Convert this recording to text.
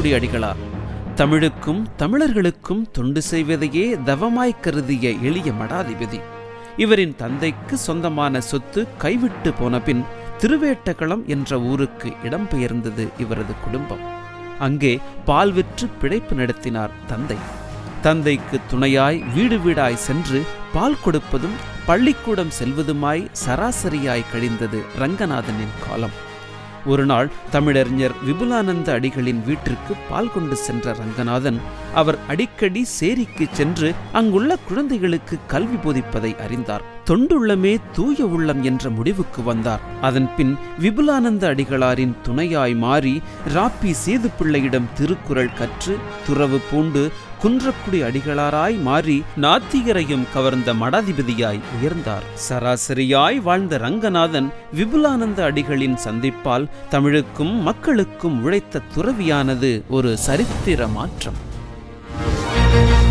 குன்றக்குடி அடிகளார் தமிழுக்கும் தமிழர்களுக்கும் தொண்டு செய்வதையே தவமாய் கருதிய எளிய மடாதிபதி இவரின் தந்தைக்கு சொந்தமான சொத்து கைவிட்டு போன பின் திருவேட்டகளம் என்ற ஊருக்கு இடம்பெயர்ந்தது இவரது குடும்பம் அங்கே பால் விற்று பிழைப்பு நடத்தினார் தந்தை தந்தைக்கு துணையாய் வீடு வீடாய் சென்று பால் கொடுப்பதும் பள்ளிக்கூடம் செல்வதுமாய் சராசரியாய் கழிந்தது ரங்கநாதனின் காலம் ஒரு நாள் தமிழறிஞர் விபுலானந்த அடிகளின் வீட்டிற்கு பால் கொண்டு சென்ற ரங்கநாதன் அவர் அடிக்கடி சேரிக்கு சென்று அங்குள்ள குழந்தைகளுக்கு கல்வி போதிப்பதை அறிந்தார் தொண்டுள்ளமே தூய உள்ளம் என்ற முடிவுக்கு வந்தார் அதன் பின் விபுலானந்த அடிகளாரின் துணையாய் மாறி ராப்பி சேது பிள்ளையிடம் திருக்குறள் கற்று துறவு பூண்டு குன்றக்குடி அடிகளாராய் மாறி நாத்திகரையும் கவர்ந்த மடாதிபதியாய் உயர்ந்தார் சராசரியாய் வாழ்ந்த ரங்கநாதன் விபுலானந்த அடிகளின் சந்திப்பால் தமிழுக்கும் மக்களுக்கும் உழைத்த துறவியானது ஒரு சரித்திர மாற்றம்